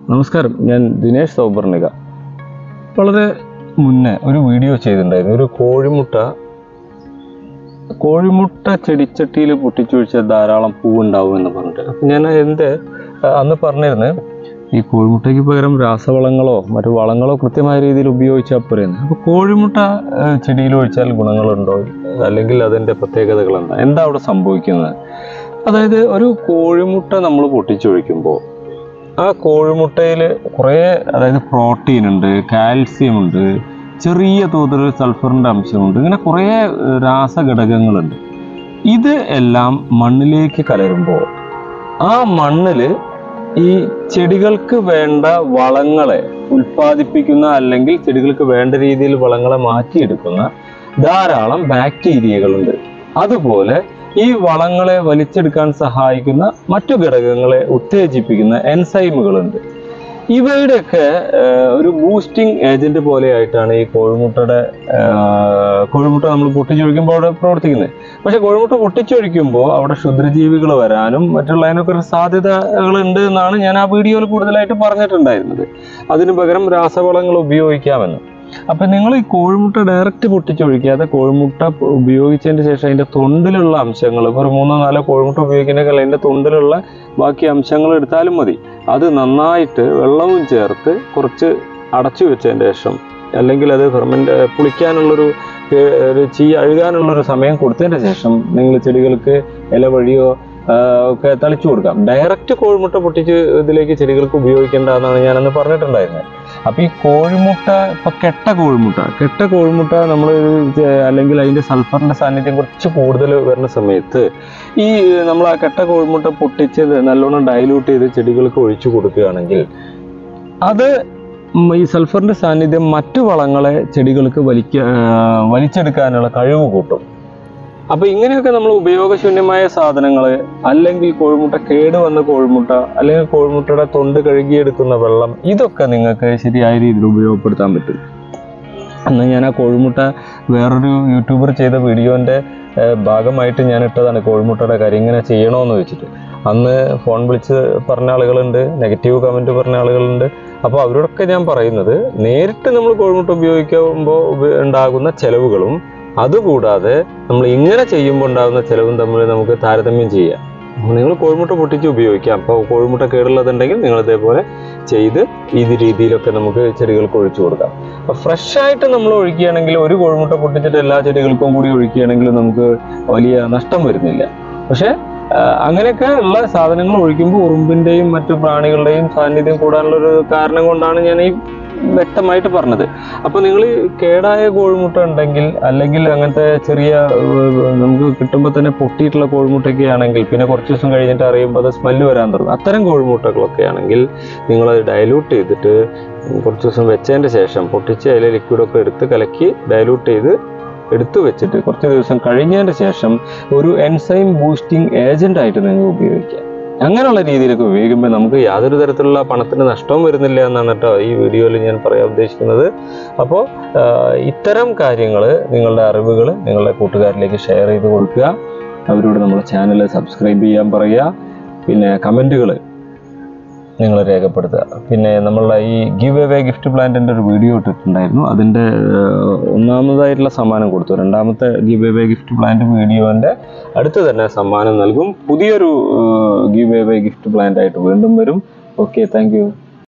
നമസ്കാരം ഞാൻ ദിനേഷ് സൗപർണിക വളരെ മുന്നേ ഒരു വീഡിയോ ചെയ്തിട്ടുണ്ടായിരുന്നു ഒരു കോഴിമുട്ട കോഴിമുട്ട ചെടിച്ചട്ടിയിൽ പൊട്ടിച്ചൊഴിച്ചാൽ ധാരാളം പൂവുണ്ടാവും എന്ന് പറഞ്ഞിട്ട് അപ്പം ഞാൻ എൻ്റെ അന്ന് പറഞ്ഞിരുന്നത് ഈ കോഴിമുട്ടയ്ക്ക് പകരം രാസവളങ്ങളോ മറ്റു വളങ്ങളോ കൃത്യമായ രീതിയിൽ ഉപയോഗിച്ചാൽ പോരെന്ന് അപ്പോൾ കോഴിമുട്ട ആ, ചെടിയിൽ ഒഴിച്ചാൽ ഗുണങ്ങളുണ്ടോ അല്ലെങ്കിൽ അതിൻ്റെ പ്രത്യേകതകൾ എന്താ എന്താ അവിടെ സംഭവിക്കുന്നത് അതായത് ഒരു കോഴിമുട്ട നമ്മൾ പൊട്ടിച്ചൊഴിക്കുമ്പോൾ ആ കോഴിമുട്ടയിൽ കുറേ അതായത് പ്രോട്ടീൻ ഉണ്ട് കാൽസ്യം ഉണ്ട് ചെറിയ തോതിൽ സൾഫറിൻ്റെ അംശമുണ്ട് ഇങ്ങനെ കുറേ ഏഹ്, രാസഘടകങ്ങളുണ്ട് ഇത് എല്ലാം മണ്ണിലേക്ക് കലരുമ്പോൾ ആ മണ്ണിൽ ഈ ചെടികൾക്ക് വേണ്ട വളങ്ങളെ ഉൽപ്പാദിപ്പിക്കുന്ന അല്ലെങ്കിൽ ചെടികൾക്ക് വേണ്ട രീതിയിൽ വളങ്ങളെ മാറ്റിയെടുക്കുന്ന ധാരാളം ബാക്ടീരിയകളുണ്ട് അതുപോലെ ഈ വളങ്ങളെ വലിച്ചെടുക്കാൻ സഹായിക്കുന്ന മറ്റു ഘടകങ്ങളെ ഉത്തേജിപ്പിക്കുന്ന എൻസൈമുകളുണ്ട് ഇവയുടെയൊക്കെ ഏഹ്, ഒരു ബൂസ്റ്റിംഗ് ഏജന്റ് പോലെയായിട്ടാണ് ഈ കോഴിമുട്ടയുടെ ഏഹ്, കോഴിമുട്ട നമ്മൾ പൊട്ടിച്ചൊഴിക്കുമ്പോൾ അവിടെ പ്രവർത്തിക്കുന്നത് പക്ഷെ കോഴിമുട്ട പൊട്ടിച്ചൊഴിക്കുമ്പോൾ അവിടെ ക്ഷുദ്രജീവികൾ വരാനും മറ്റുള്ളതിനൊക്കെ ഒരു സാധ്യതകളുണ്ട് എന്നാണ് ഞാൻ ആ വീഡിയോയിൽ കൂടുതലായിട്ട് പറഞ്ഞിട്ടുണ്ടായിരുന്നത് അതിന് പകരം രാസവളങ്ങൾ ഉപയോഗിക്കാമെന്ന് അപ്പം നിങ്ങൾ ഈ കോഴിമുട്ട ഡയറക്റ്റ് പൊട്ടിച്ചൊഴിക്കാതെ കോഴിമുട്ട പ- ഉപയോഗിച്ചതിന് ശേഷം അതിൻ്റെ തൊണ്ടിലുള്ള അംശങ്ങൾ ഇപ്പോൾ ഒരു മൂന്നോ നാലോ കോഴിമുട്ട ഉപയോഗിക്കുന്നതിനേക്കാൾ അതിൻ്റെ തൊണ്ടിലുള്ള ബാക്കി അംശങ്ങൾ എടുത്താലും മതി അത് നന്നായിട്ട് വെള്ളവും ചേർത്ത് കുറച്ച് അടച്ചു വെച്ചതിന് ശേഷം അല്ലെങ്കിൽ അത് ഫെർമെൻ്റ് പുളിക്കാനുള്ളൊരു ഏഹ്, ഒരു ചീ അഴുകാനുള്ളൊരു സമയം കൊടുത്തതിന് ശേഷം നിങ്ങൾ ചെടികൾക്ക് ഇല വഴിയോ ആഹ്, ഒക്കെ തളിച്ചു കൊടുക്കാം ഡയറക്റ്റ് കോഴിമുട്ട പൊട്ടിച്ച് ഇതിലേക്ക് ചെടികൾക്ക് ഉപയോഗിക്കേണ്ട എന്നാണ് ഞാനന്ന് പറഞ്ഞിട്ടുണ്ടായിരുന്നത് അപ്പൊ ഈ കോഴിമുട്ട ഇപ്പൊ കെട്ട കോഴിമുട്ട കെട്ട കോഴിമുട്ട നമ്മൾ അല്ലെങ്കിൽ അതിന്റെ സൾഫറിന്റെ സാന്നിധ്യം കുറച്ച് കൂടുതൽ വരുന്ന സമയത്ത് ഈ നമ്മൾ ആ കെട്ട കോഴിമുട്ട പൊട്ടിച്ച് നല്ലോണം ഡൈലൂട്ട് ചെയ്ത് ചെടികൾക്ക് ഒഴിച്ചു കൊടുക്കുകയാണെങ്കിൽ അത് ഉം ഈ സൾഫറിന്റെ സാന്നിധ്യം മറ്റു വളങ്ങളെ ചെടികൾക്ക് വലിക്ക ആ, വലിച്ചെടുക്കാനുള്ള കഴിവ് കൂട്ടും അപ്പൊ ഇങ്ങനെയൊക്കെ നമ്മൾ ഉപയോഗശൂന്യമായ സാധനങ്ങൾ അല്ലെങ്കിൽ കോഴിമുട്ട കേട് വന്ന കോഴിമുട്ട അല്ലെങ്കിൽ കോഴിമുട്ടയുടെ തൊണ്ട് കഴുകിയെടുക്കുന്ന വെള്ളം ഇതൊക്കെ നിങ്ങൾക്ക് ശരിയായ രീതിയിൽ ഉപയോഗപ്പെടുത്താൻ പറ്റും അന്ന് ഞാൻ ആ കോഴിമുട്ട വേറൊരു യൂട്യൂബർ ചെയ്ത വീഡിയോന്റെ ഏഹ്, ഭാഗമായിട്ട് ഞാൻ ഇട്ടതാണ് കോഴിമുട്ടയുടെ കാര്യം ഇങ്ങനെ ചെയ്യണോന്ന് വെച്ചിട്ട് അന്ന് ഫോൺ വിളിച്ച് പറഞ്ഞ ആളുകളുണ്ട് നെഗറ്റീവ് കമന്റ് പറഞ്ഞ ആളുകളുണ്ട് അപ്പോൾ അവരോടൊക്കെ ഞാൻ പറയുന്നത് നേരിട്ട് നമ്മൾ കോഴിമുട്ട ഉപയോഗിക്കുമ്പോൾ ഉപ- ഉണ്ടാകുന്ന ചെലവുകളും അതുകൂടാതെ നമ്മൾ ഇങ്ങനെ ചെയ്യുമ്പോൾ ഉണ്ടാകുന്ന ചെലവും തമ്മിൽ നമുക്ക് താരതമ്യം ചെയ്യാം നിങ്ങൾ കോഴിമുട്ട പൊട്ടിച്ച് ഉപയോഗിക്കാം അപ്പോൾ കോഴിമുട്ട കേടുള്ളതുണ്ടെങ്കിൽ നിങ്ങൾ ഇതേപോലെ ചെയ്ത് ഈ രീതിയിലൊക്കെ നമുക്ക് ചെടികൾക്ക് ഒഴിച്ചു കൊടുക്കാം അപ്പോൾ ഫ്രഷ് ആയിട്ട് നമ്മൾ ഒഴിക്കുകയാണെങ്കിൽ ഒരു കോഴിമുട്ട പൊട്ടിച്ചിട്ട് എല്ലാ ചെടികൾക്കും കൂടി ഒഴിക്കുകയാണെങ്കിൽ നമുക്ക് വലിയ നഷ്ടം വരുന്നില്ല പക്ഷേ ആ, അങ്ങനെയൊക്കെ ഉള്ള സാധനങ്ങൾ ഒഴിക്കുമ്പോൾ ഉറുമ്പിന്റെയും മറ്റു പ്രാണികളുടെയും സാന്നിധ്യം കൂടാനുള്ള ഒരു കാരണം കൊണ്ടാണ് ഞാൻ ഈ വ്യക്തമായിട്ട് പറഞ്ഞത് അപ്പോൾ നിങ്ങൾ കേടായ കോഴിമുട്ട ഉണ്ടെങ്കിൽ അല്ലെങ്കിൽ അങ്ങനത്തെ ചെറിയ ഏർ, നമുക്ക് കിട്ടുമ്പോൾ തന്നെ പൊട്ടിയിട്ടുള്ള കോഴിമുട്ടയൊക്കെ ആണെങ്കിൽ പിന്നെ കുറച്ച് ദിവസം കഴിഞ്ഞിട്ട് അറിയുമ്പോൾ അത് സ്മെല്ല് വരാൻ തുടങ്ങും അത്തരം കോഴിമുട്ടകളൊക്കെ ആണെങ്കിൽ നിങ്ങളത് ഡയലൂട്ട് ചെയ്തിട്ട് കുറച്ച് ദിവസം വെച്ചതിൻ്റെ ശേഷം പൊട്ടിച്ച് അതിലെ ലിക്വിഡൊക്കെ എടുത്ത് കലക്കി ഡയലൂട്ട് ചെയ്ത് എടുത്തു വെച്ചിട്ട് കുറച്ച് ദിവസം കഴിഞ്ഞതിന് ശേഷം ഒരു എൻസൈം ബൂസ്റ്റിംഗ് ഏജന്റ് ആയിട്ട് നിങ്ങൾ ഉപയോഗിക്കാം അങ്ങനെയുള്ള രീതിയിലൊക്കെ ഉപയോഗിക്കുമ്പോൾ നമുക്ക് യാതൊരു തരത്തിലുള്ള പണത്തിന് നഷ്ടവും വരുന്നില്ല എന്നാണ് കേട്ടോ ഈ വീഡിയോയിൽ ഞാൻ പറയാൻ ഉദ്ദേശിക്കുന്നത് അപ്പോൾ ഇത്തരം കാര്യങ്ങൾ നിങ്ങളുടെ അറിവുകൾ നിങ്ങളുടെ കൂട്ടുകാരിലേക്ക് ഷെയർ ചെയ്ത് കൊടുക്കുക അവരോട് നമ്മുടെ ചാനൽ സബ്സ്ക്രൈബ് ചെയ്യാൻ പറയുക പിന്നെ കമൻറ്റുകൾ നിങ്ങൾ രേഖപ്പെടുത്തുക പിന്നെ നമ്മളുടെ ഈ ഗിവ് എവേ ഗിഫ്റ്റ് പ്ലാന്റിൻ്റെ ഒരു വീഡിയോ ഇട്ടിട്ടുണ്ടായിരുന്നു അതിൻ്റെ ഏഹ്, ഒന്നാമതായിട്ടുള്ള സമ്മാനം കൊടുത്തു രണ്ടാമത്തെ ഗിവ് എവേ ഗിഫ്റ്റ് പ്ലാന്റ് വീഡിയോൻ്റെ അടുത്ത് തന്നെ സമ്മാനം നൽകും പുതിയൊരു ഗിവ് എവേ ഗിഫ്റ്റ് പ്ലാന്റ് ആയിട്ട് വീണ്ടും വരും ഓക്കെ താങ്ക് യു